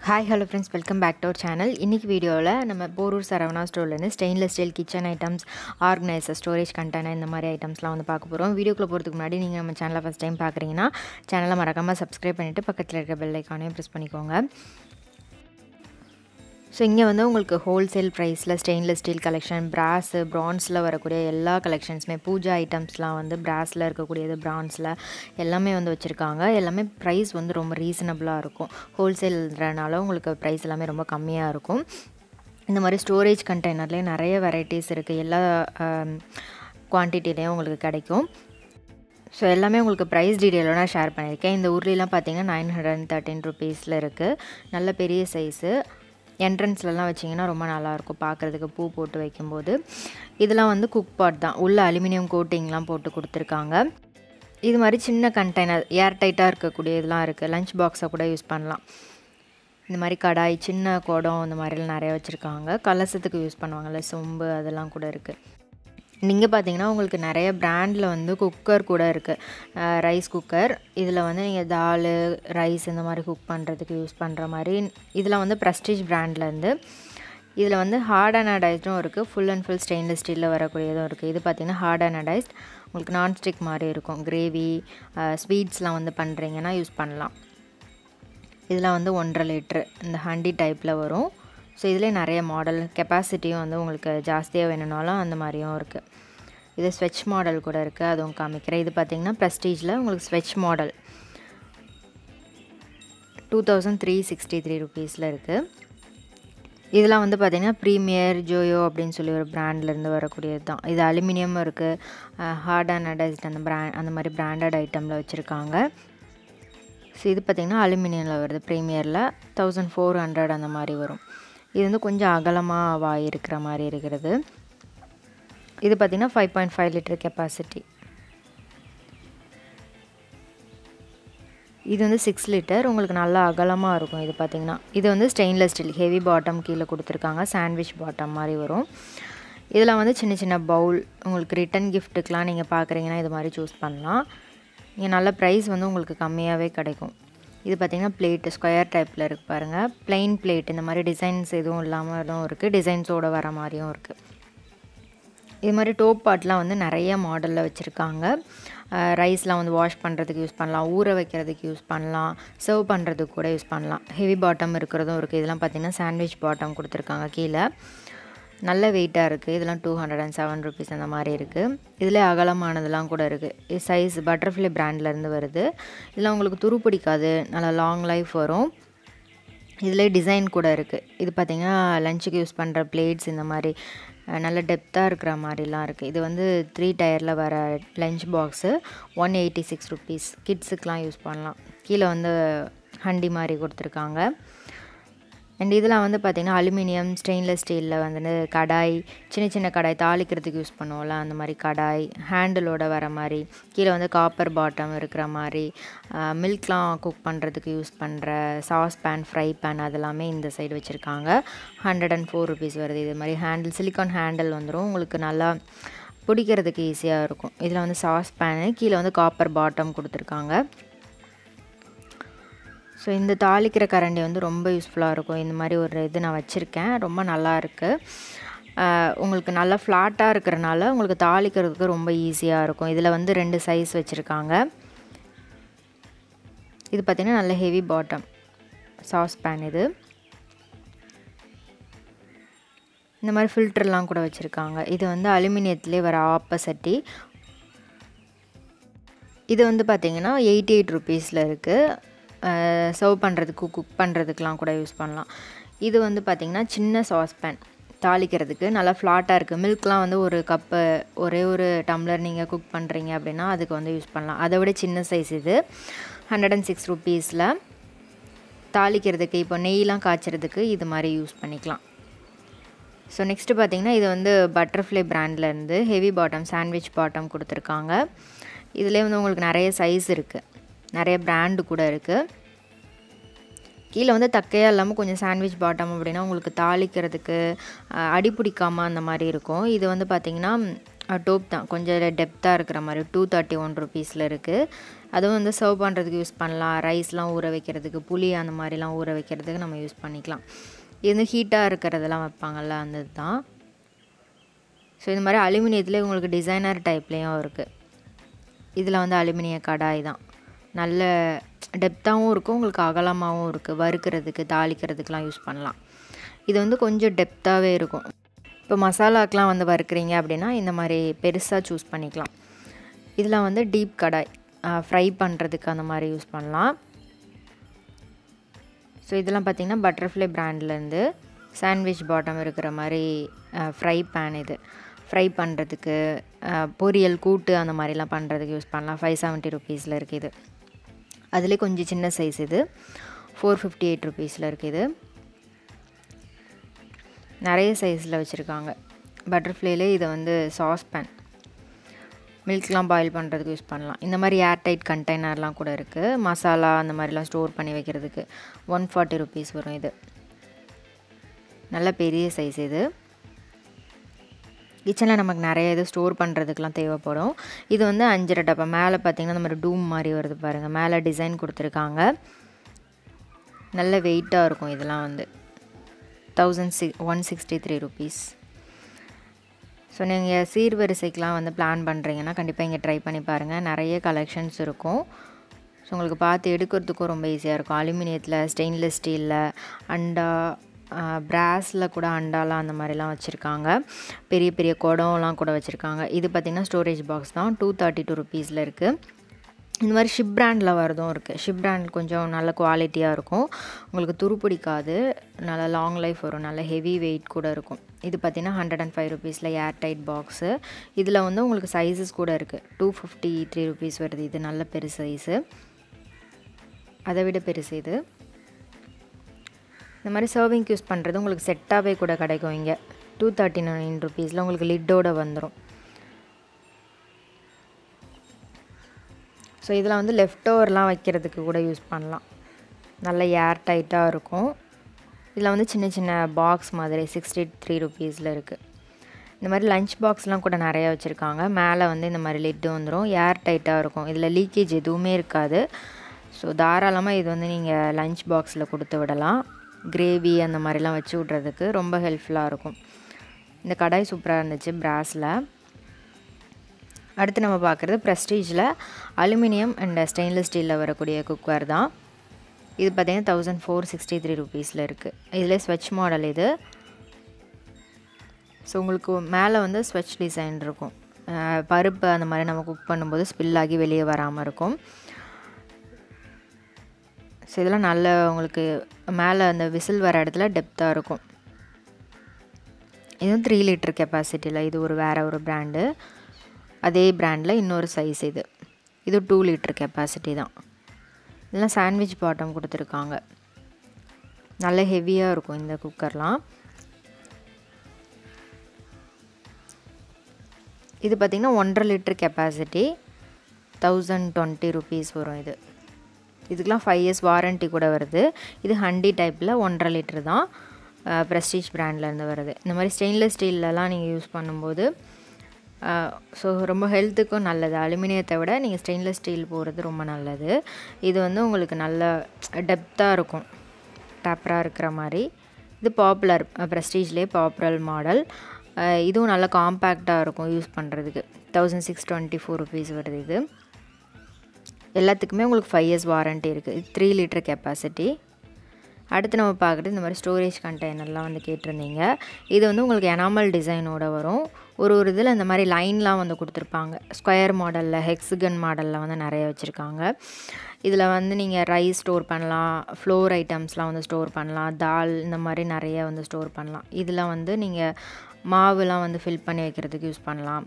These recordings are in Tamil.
hi hello friends welcome back to our channel இன்றைக்கி வீடியோவில் நம்ம போரூர் சரவணா ஸ்டோர்லேருந்து stainless steel kitchen items organiser storage container இந்த மாதிரி ஐட்டம்ஸ்லாம் வந்து பார்க்க போகிறோம் வீடியோக்குள்ளே போகிறதுக்கு முன்னாடி நீங்கள் நம்ம சேனலை ஃபஸ்ட் டைம் பார்க்குறீங்கன்னா சேனலை மறக்காமல் சப்ஸ்கிரைப் பண்ணிவிட்டு பக்கத்தில் இருக்க பெல் ஐக்கானையும் ப்ரெஸ் பண்ணிக்கோங்க ஸோ இங்கே வந்து உங்களுக்கு ஹோல்சேல் ப்ரைஸில் ஸ்டெயின்லெஸ் ஸ்டீல் கலெக்ஷன் பிராஸு ப்ரான்ஸில் வரக்கூடிய எல்லா கலெக்ஷன்ஸுமே பூஜா ஐட்டம்ஸ்லாம் வந்து பிராஸில் இருக்கக்கூடியது ப்ரான்ஸில் எல்லாமே வந்து வச்சுருக்காங்க எல்லாமே ப்ரைஸ் வந்து ரொம்ப ரீசனபிளாக இருக்கும் ஹோல்சேல்ன்றனால உங்களுக்கு ப்ரைஸ் எல்லாமே ரொம்ப கம்மியாக இருக்கும் இந்த மாதிரி ஸ்டோரேஜ் கண்டெய்னர்லேயே நிறைய வெரைட்டிஸ் இருக்குது எல்லா குவான்டிட்டிலையும் உங்களுக்கு கிடைக்கும் ஸோ எல்லாமே உங்களுக்கு ப்ரைஸ் டீட்டெயிலோட நான் ஷேர் பண்ணியிருக்கேன் இந்த ஊர்லலாம் பார்த்தீங்கன்னா நைன் ஹண்ட்ரட் அண்ட் தேர்ட்டின் ருபீஸில் இருக்குது நல்ல பெரிய சைஸு என்ட்ரன்ஸ்லலாம் வச்சிங்கன்னா ரொம்ப நல்லாயிருக்கும் பார்க்குறதுக்கு பூ போட்டு வைக்கும்போது இதெல்லாம் வந்து குக் பாட் தான் உள்ள அலுமினியம் கோட்டிங்லாம் போட்டு கொடுத்துருக்காங்க இது மாதிரி சின்ன கண்டெய்னர் ஏர் டைட்டாக இருக்கக்கூடிய இதெல்லாம் இருக்குது லஞ்ச் பாக்ஸை கூட யூஸ் பண்ணலாம் இந்த மாதிரி கடாய் சின்ன குடம் இந்த மாதிரிலாம் நிறைய வச்சுருக்காங்க கலசத்துக்கு யூஸ் பண்ணுவாங்கள்ல சொம்பு அதெல்லாம் கூட இருக்குது நீங்கள் பார்த்தீங்கன்னா உங்களுக்கு நிறைய பிராண்டில் வந்து குக்கர் கூட இருக்குது ரைஸ் குக்கர் இதில் வந்து நீங்கள் தால் ரைஸ் இந்த மாதிரி குக் பண்ணுறதுக்கு யூஸ் பண்ணுற மாதிரி இதில் வந்து ப்ரெஸ்டீஜ் பிராண்ட்லேருந்து இதில் வந்து ஹார்ட் அனடைஸ்டும் இருக்குது ஃபுல் அண்ட் ஃபுல் ஸ்டெயின்லெஸ் ஸ்டீலில் வரக்கூடியதும் இருக்குது இது பார்த்திங்கன்னா ஹார்ட் அனடைஸ்ட் உங்களுக்கு நான்ஸ்டிக் மாதிரி இருக்கும் கிரேவி ஸ்வீட்ஸ்லாம் வந்து பண்ணுறீங்கன்னா யூஸ் பண்ணலாம் இதில் வந்து ஒன்றரை லிட்ரு இந்த ஹண்டி டைப்பில் வரும் ஸோ இதிலே நிறைய மாடல் கெப்பாசிட்டியும் வந்து உங்களுக்கு ஜாஸ்தியாக வேணும்னாலும் அந்த மாதிரியும் இருக்குது இது ஸ்வெச் மாடல் கூட இருக்குது அதுவும் காமிக்கிறேன் இது பார்த்திங்கன்னா ப்ரெஸ்டீஜில் உங்களுக்கு ஸ்வெச் model two thousand three sixty three ருபீஸில் இருக்குது இதெல்லாம் வந்து பார்த்திங்கன்னா ப்ரீமியர் ஜோயோ அப்படின்னு சொல்லி ஒரு ப்ராண்ட்லேருந்து வரக்கூடியது தான் இது அலுமினியம் இருக்குது ஹார்ட் அண்ட் அடைஸ்ட் அந்த ப்ராண்ட் அந்த மாதிரி பிராண்டட் ஐட்டமில் வச்சுருக்காங்க ஸோ இது பார்த்திங்கன்னா அலுமினியமில் வருது ப்ரீமியரில் தௌசண்ட் ஃபோர் ஹண்ட்ரட் அந்த மாதிரி வரும் இது வந்து கொஞ்சம் அகலமாக வாய் இருக்கிற மாதிரி இருக்கிறது இது பார்த்திங்கன்னா five point five litre capacity இது வந்து சிக்ஸ் லிட்டர் உங்களுக்கு நல்லா அகலமாக இருக்கும் இது பார்த்திங்கன்னா இது வந்து ஸ்டெயின்லெஸ் ஸ்டீல் ஹெவி பாட்டம் கீழே கொடுத்துருக்காங்க சாண்ட்விச் பாட்டம் மாதிரி வரும் இதில் வந்து சின்ன சின்ன பவுல் உங்களுக்கு ரிட்டன் கிஃப்ட்டுக்கெலாம் நீங்கள் பார்க்குறீங்கன்னா இது மாதிரி சூஸ் பண்ணலாம் இங்கே நல்ல ப்ரைஸ் வந்து உங்களுக்கு கம்மியாகவே கிடைக்கும் இது பார்த்திங்கன்னா பிளேட்டு ஸ்கொயர் டைப்பில் இருக்குது பாருங்கள் பிளெயின் பிளேட் இந்த மாதிரி டிசைன்ஸ் எதுவும் இல்லாமலும் இருக்குது டிசைன்ஸோடு வர மாதிரியும் இருக்குது இது மாதிரி டோப் பாட்லாம் வந்து நிறைய மாடலில் வச்சுருக்காங்க ரைஸ்லாம் வந்து வாஷ் பண்ணுறதுக்கு யூஸ் பண்ணலாம் ஊற வைக்கிறதுக்கு யூஸ் பண்ணலாம் சர்வ் பண்ணுறதுக்கு கூட யூஸ் பண்ணலாம் ஹெவி பாட்டம் இருக்கிறதும் இருக்குது இதெல்லாம் பார்த்திங்கன்னா சாண்ட்விச் பாட்டம் கொடுத்துருக்காங்க கீழே நல்ல வெயிட்டாக இருக்குது இதெல்லாம் two hundred and seven rupees அந்த மாதிரி இருக்குது இதில் அகலமானதெல்லாம் கூட இருக்குது இது சைஸ் பட்டர்ஃப்ளை பிராண்ட்லேருந்து வருது இதெல்லாம் உங்களுக்கு துரு பிடிக்காது நல்லா லாங் லைஃப் வரும் இதில் டிசைன் கூட இருக்குது இது பார்த்திங்கன்னா லஞ்சுக்கு யூஸ் பண்ணுற பிளேட்ஸ் இந்த மாதிரி நல்ல டெப்த்தாக இருக்கிற மாதிரிலாம் இருக்குது இது வந்து த்ரீ டயரில் வர lunch box one eighty six rupees கிட்ஸுக்கெலாம் யூஸ் பண்ணலாம் கீழே வந்து ஹண்டி மாதிரி கொடுத்துருக்காங்க அண்ட் இதெல்லாம் வந்து பார்த்திங்கன்னா அலுமினியம் ஸ்டெயின்லெஸ் ஸ்டீலில் வந்து கடாய் சின்ன சின்ன கடாய் தாளிக்கிறதுக்கு யூஸ் பண்ணுவோம்ல அந்த மாதிரி கடாய் ஹேண்டிலோட வர மாதிரி கீழே வந்து காப்பர் பாட்டம் இருக்கிற மாதிரி மில்க்லாம் குக் பண்ணுறதுக்கு யூஸ் பண்ணுற சாஸ் பேன் ஃப்ரை பேன் அதெல்லாமே இந்த சைடு வச்சுருக்காங்க ஹண்ட்ரட் அண்ட் ஃபோர் ருபீஸ் வருது இது மாதிரி ஹேண்டில் சிலிக்கான் ஹேண்டில் வந்துடும் உங்களுக்கு நல்லா பிடிக்கிறதுக்கு ஈஸியாக இருக்கும் இதில் வந்து சாஸ் பேனு கீழே வந்து காப்பர் பாட்டம் கொடுத்துருக்காங்க ஸோ இந்த தாளிக்கிற கரண்டி வந்து ரொம்ப யூஸ்ஃபுல்லாக இருக்கும் இந்த மாதிரி ஒரு இது நான் வச்சுருக்கேன் ரொம்ப நல்லா இருக்குது உங்களுக்கு நல்லா ஃப்ளாட்டாக இருக்கிறனால உங்களுக்கு தாளிக்கிறதுக்கு ரொம்ப ஈஸியாக இருக்கும் இதில் வந்து ரெண்டு சைஸ் வச்சுருக்காங்க இது பார்த்திங்கன்னா நல்ல ஹெவி பாட்டம் சாஸ் பேன் இது இந்த மாதிரி ஃபில்டர்லாம் கூட வச்சுருக்காங்க இது வந்து அலுமினியத்துலேயே வர ஆப்ப சட்டி இது வந்து பார்த்திங்கன்னா எயிட்டி எயிட் ருபீஸில் இருக்குது சர்வ் பண்ணுறதுக்கு குக் பண்ணுறதுக்கெலாம் கூட யூஸ் பண்ணலாம் இது வந்து பார்த்திங்கன்னா சின்ன சாஸ்பேன் தாளிக்கிறதுக்கு நல்லா ஃப்ளாட்டாக இருக்குது மில்க்லாம் வந்து ஒரு கப்பு ஒரே ஒரு டம்ளர் நீங்கள் குக் பண்ணுறீங்க அப்படின்னா அதுக்கு வந்து யூஸ் பண்ணலாம் அதை விட சின்ன சைஸ் இது ஹண்ட்ரட் அண்ட் சிக்ஸ் ருபீஸில் தாளிக்கிறதுக்கு இப்போ நெய்லாம் காய்ச்சறதுக்கு இது மாதிரி யூஸ் பண்ணிக்கலாம் ஸோ நெக்ஸ்ட்டு பார்த்திங்கன்னா இது வந்து பட்டர்ஃப்ளை பிராண்ட்லேருந்து ஹெவி பாட்டம் சாண்ட்விச் பாட்டம் கொடுத்துருக்காங்க இதிலே வந்து உங்களுக்கு நிறைய சைஸ் இருக்குது நிறைய பிராண்டு கூட இருக்குது கீழே வந்து தக்கையாக இல்லாமல் கொஞ்சம் சாண்ட்விச் பாட்டம் அப்படின்னா உங்களுக்கு தாளிக்கிறதுக்கு அடி பிடிக்காமல் அந்த மாதிரி இருக்கும் இது வந்து பார்த்திங்கன்னா டோப் தான் கொஞ்சம் டெப்த்தாக இருக்கிற மாதிரி டூ தேர்ட்டி ஒன் ருபீஸில் இருக்குது அதுவும் வந்து சர்வ் பண்ணுறதுக்கு யூஸ் பண்ணலாம் ரைஸ்லாம் ஊற வைக்கிறதுக்கு புளி அந்த மாதிரிலாம் ஊற வைக்கிறதுக்கு நம்ம யூஸ் பண்ணிக்கலாம் இது வந்து ஹீட்டாக இருக்கிறதெல்லாம் வைப்பாங்கள்ல அந்த தான் ஸோ இந்த மாதிரி அலுமினியத்தில் உங்களுக்கு டிசைனர் டைப்லேயும் இருக்குது இதில் வந்து அலுமினிய கடாய் தான் நல்ல டெப்த்தாகவும் இருக்கும் உங்களுக்கு அகலமாகவும் இருக்குது வறுக்கிறதுக்கு தாளிக்கிறதுக்கெலாம் யூஸ் பண்ணலாம் இது வந்து கொஞ்சம் டெப்த்தாகவே இருக்கும் இப்போ மசாலாக்கெலாம் வந்து வறுக்கிறீங்க அப்படின்னா இந்த மாதிரி பெருசாக சூஸ் பண்ணிக்கலாம் இதில் வந்து டீப் கடாய் ஃப்ரை பண்ணுறதுக்கு அந்த மாதிரி யூஸ் பண்ணலாம் ஸோ இதெல்லாம் பார்த்திங்கன்னா பட்டர்ஃப்ளை ப்ராண்ட்லேருந்து சாண்ட்விச் பாட்டம் இருக்கிற மாதிரி ஃப்ரை பேன் இது ஃப்ரை பண்ணுறதுக்கு பொரியல் கூட்டு அந்த மாதிரிலாம் பண்ணுறதுக்கு யூஸ் பண்ணலாம் ஃபைவ் செவன்ட்டி ருபீஸில் இருக்குது இது அதுலேயே கொஞ்சம் சின்ன சைஸ் இது ஃபோர் ஃபிஃப்டி எயிட் ருபீஸில் இருக்குது இது நிறைய சைஸில் வச்சுருக்காங்க பட்டர்ஃப்ளைலே இதை வந்து சாஸ் பேன் மில்க்லாம் பாயில் பண்ணுறதுக்கு யூஸ் பண்ணலாம் இந்த மாதிரி ஏர்டைட் கண்டெய்னர்லாம் கூட இருக்குது மசாலா அந்த மாதிரிலாம் ஸ்டோர் பண்ணி வைக்கிறதுக்கு ஒன் ஃபார்ட்டி ருபீஸ் வரும் இது நல்ல பெரிய சைஸ் இது கிச்சனில் நமக்கு நிறைய இது ஸ்டோர் பண்ணுறதுக்கெலாம் தேவைப்படும் இது வந்து அஞ்சரை டப்பா மேலே பார்த்திங்கன்னா இந்த மாதிரி டூம் மாதிரி வருது பாருங்கள் மேலே டிசைன் கொடுத்துருக்காங்க நல்ல வெயிட்டாக இருக்கும் இதெல்லாம் வந்து thousand six one sixty three rupees so நீங்கள் சீர்வரிசைக்கெலாம் வந்து பிளான் பண்ணுறீங்கன்னா கண்டிப்பாக இங்கே ட்ரை பண்ணி பாருங்கள் நிறைய கலெக்ஷன்ஸ் இருக்கும் ஸோ உங்களுக்கு பார்த்து எடுக்கிறதுக்கும் ரொம்ப ஈஸியாக இருக்கும் அலுமினியத்தில் ஸ்டெயின்லெஸ் ஸ்டீலில் அண்டா பிராஸில் கூட அண்டாலாம் அந்த மாதிரிலாம் வச்சுருக்காங்க பெரிய பெரிய குடம்லாம் கூட வச்சுருக்காங்க இது பார்த்திங்கன்னா ஸ்டோரேஜ் பாக்ஸ் தான் டூ தேர்ட்டி டூ ருபீஸில் இருக்குது இந்த மாதிரி ஷிப் பிராண்டில் வரதும் இருக்குது ஷிப் பிராண்ட் கொஞ்சம் நல்ல குவாலிட்டியாக இருக்கும் உங்களுக்கு துரு பிடிக்காது நல்ல லாங் லைஃப் வரும் நல்ல ஹெவி வெயிட் கூட இருக்கும் இது பார்த்திங்கன்னா ஹண்ட்ரட் அண்ட் ஃபைவ் ருபீஸில் ஏர் டைட் பாக்ஸு இதில் வந்து உங்களுக்கு சைஸஸ் கூட இருக்குது டூ ஃபிஃப்டி த்ரீ ருபீஸ் வருது இது நல்ல பெரு சைஸு அதை விட பெருசு இது இந்த மாதிரி சர்விங்க்கு யூஸ் பண்ணுறது உங்களுக்கு செட்டாகவே கூட கிடைக்கும் இங்கே டூ தேர்ட்டி நைன் ருபீஸில் உங்களுக்கு லிட்டோட வந்துடும் ஸோ இதில் வந்து லெஃப்ட் ஓவர்லாம் வைக்கிறதுக்கு கூட யூஸ் பண்ணலாம் நல்ல ஏர் டைட்டாக இருக்கும் இதில் வந்து சின்ன சின்ன பாக்ஸ் மாதிரி சிக்ஸ்டி த்ரீ ருபீஸில் இருக்குது இந்த மாதிரி லஞ்ச் பாக்ஸ்லாம் கூட நிறையா வச்சுருக்காங்க மேலே வந்து இந்த மாதிரி லிட்டு வந்துடும் ஏர் டைட்டாக இருக்கும் இதில் லீக்கேஜ் எதுவுமே இருக்காது ஸோ தாராளமாக இது வந்து நீங்கள் லஞ்ச் பாக்ஸில் கொடுத்து விடலாம் கிரேவி அந்த மாதிரிலாம் வச்சு விட்றதுக்கு ரொம்ப ஹெல்ப்ஃபுல்லாக இருக்கும் இந்த கடாய் சூப்பராக இருந்துச்சு பிராஸில் அடுத்து நம்ம பார்க்குறது ப்ரெஸ்டீஜில் அலுமினியம் அண்ட் ஸ்டெயின்லெஸ் ஸ்டீலில் வரக்கூடிய குக்கர் தான் இது பார்த்திங்கன்னா தௌசண்ட் ஃபோர் சிக்ஸ்டி த்ரீ ருபீஸில் இருக்குது இதில் ஸ்வெச் மாடல் இது ஸோ உங்களுக்கு மேலே வந்து ஸ்வெச் டிசைன் இருக்கும் பருப்பு அந்த மாதிரி நம்ம குக் பண்ணும்போது ஸ்பில் ஆகி வெளியே வராமல் இருக்கும் ஸோ இதெல்லாம் நல்ல உங்களுக்கு மேலே அந்த விசில் வர இடத்துல டெப்த்தாக இருக்கும் இதுவும் த்ரீ லிட்டர் கெப்பாசிட்டியில் இது ஒரு வேறு ஒரு ப்ராண்டு அதே ப்ராண்டில் இன்னொரு சைஸ் இது இது டூ லிட்டர் கெப்பாசிட்டி தான் இதெல்லாம் சாண்ட்விச் பாட்டம் கொடுத்துருக்காங்க நல்ல ஹெவியாக இருக்கும் இந்த குக்கர்லாம் இது பார்த்திங்கன்னா ஒன்றரை litre capacity thousand twenty rupees வரும் இது இதுக்கெலாம் ஃபைவ் இயர்ஸ் வாரண்ட்டி கூட வருது இது ஹண்டி டைப்பில் ஒன்றரை லிட்டர் தான் ப்ரெஸ்டீஜ் ப்ராண்ட்லேருந்து வருது இந்த மாதிரி ஸ்டெயின்லெஸ் ஸ்டீல்லலாம் நீங்கள் யூஸ் பண்ணும்போது ஸோ ரொம்ப ஹெல்த்துக்கும் நல்லது அலுமினியத்தை விட நீங்கள் ஸ்டெயின்லெஸ் ஸ்டீல் போகிறது ரொம்ப நல்லது இது வந்து உங்களுக்கு நல்ல டெப்த்தாக இருக்கும் டேப்பராக இருக்கிற மாதிரி இது பாப்புலர் ப்ரெஸ்டீஜ்லேயே பாப்புலர் மாடல் இதுவும் நல்ல காம்பேக்டாக இருக்கும் யூஸ் பண்ணுறதுக்கு thousand six twenty four rupees வருது இது எல்லாத்துக்குமே உங்களுக்கு ஃபைவ் இயர்ஸ் வாரண்ட்டி இருக்குது த்ரீ லிட்டர் கெப்பாசிட்டி அடுத்து நம்ம பார்க்குறது இந்த மாதிரி ஸ்டோரேஜ் கண்டெய்னர்லாம் வந்து கேட்டிருந்தீங்க இது வந்து உங்களுக்கு எனாமல் டிசைனோட வரும் ஒரு ஒரு இதில் இந்த மாதிரி லைன்லாம் வந்து கொடுத்துருப்பாங்க ஸ்கொயர் மாடலில் ஹெக்ஸிகன் மாடலில் வந்து நிறைய வச்சுருக்காங்க இதில் வந்து நீங்கள் ரைஸ் ஸ்டோர் பண்ணலாம் ஃப்ளோர் ஐட்டம்ஸ்லாம் வந்து ஸ்டோர் பண்ணலாம் தால் இந்த மாதிரி நிறைய வந்து ஸ்டோர் பண்ணலாம் இதில் வந்து நீங்கள் மாவுலாம் வந்து ஃபில் பண்ணி வைக்கிறதுக்கு யூஸ் பண்ணலாம்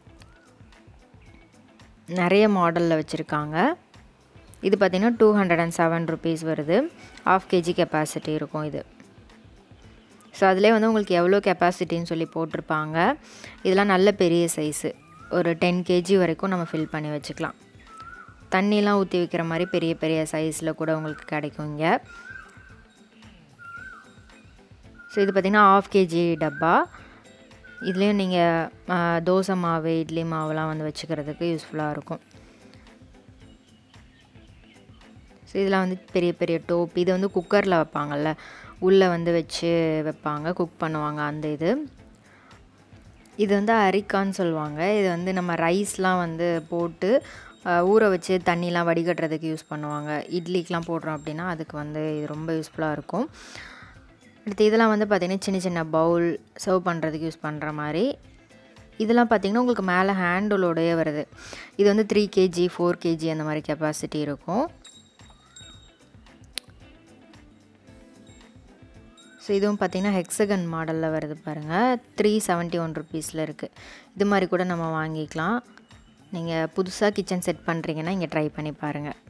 நிறைய மாடலில் வச்சுருக்காங்க இது பார்த்திங்கன்னா two hundred and seven rupees வருது ஆஃப் கேஜி கெப்பாசிட்டி இருக்கும் இது ஸோ அதிலே வந்து உங்களுக்கு எவ்வளோ கெப்பாசிட்டின்னு சொல்லி போட்டிருப்பாங்க இதெல்லாம் நல்ல பெரிய சைஸு ஒரு டென் கேஜி வரைக்கும் நம்ம ஃபில் பண்ணி வச்சுக்கலாம் தண்ணிலாம் ஊற்றி வைக்கிற மாதிரி பெரிய பெரிய சைஸில் கூட உங்களுக்கு கிடைக்கும் இங்கே ஸோ இது பார்த்திங்கன்னா ஆஃப் கேஜி டப்பா இதுலேயும் நீங்கள் தோசை மாவு இட்லி மாவுலாம் வந்து வச்சுக்கிறதுக்கு யூஸ்ஃபுல்லாக இருக்கும் ஸோ இதெல்லாம் வந்து பெரிய பெரிய டோப் இது வந்து குக்கரில் வைப்பாங்கல்ல உள்ளே வந்து வச்சு வைப்பாங்க குக் பண்ணுவாங்க அந்த இது இது வந்து அரிக்கான்னு சொல்லுவாங்க இது வந்து நம்ம ரைஸ்லாம் வந்து போட்டு ஊற வச்சு தண்ணிலாம் வடிகட்டுறதுக்கு யூஸ் பண்ணுவாங்க இட்லிக்கெலாம் போடுறோம் அப்படின்னா அதுக்கு வந்து இது ரொம்ப யூஸ்ஃபுல்லாக இருக்கும் அடுத்து இதெல்லாம் வந்து பார்த்திங்கன்னா சின்ன சின்ன பவுல் சர்வ் பண்ணுறதுக்கு யூஸ் பண்ணுற மாதிரி இதெல்லாம் பார்த்திங்கன்னா உங்களுக்கு மேலே ஹேண்டலோடையே வருது இது வந்து த்ரீ கேஜி ஃபோர் கேஜி அந்த மாதிரி கெப்பாசிட்டி இருக்கும் ஸோ இதுவும் பார்த்திங்கன்னா ஹெக்ஸகன் மாடலில் வருது பாருங்கள் த்ரீ செவன்ட்டி ஒன் ருபீஸில் இருக்குது இது மாதிரி கூட நம்ம வாங்கிக்கலாம் நீங்கள் புதுசாக கிச்சன் செட் பண்ணுறீங்கன்னா இங்கே ட்ரை பண்ணி பாருங்கள்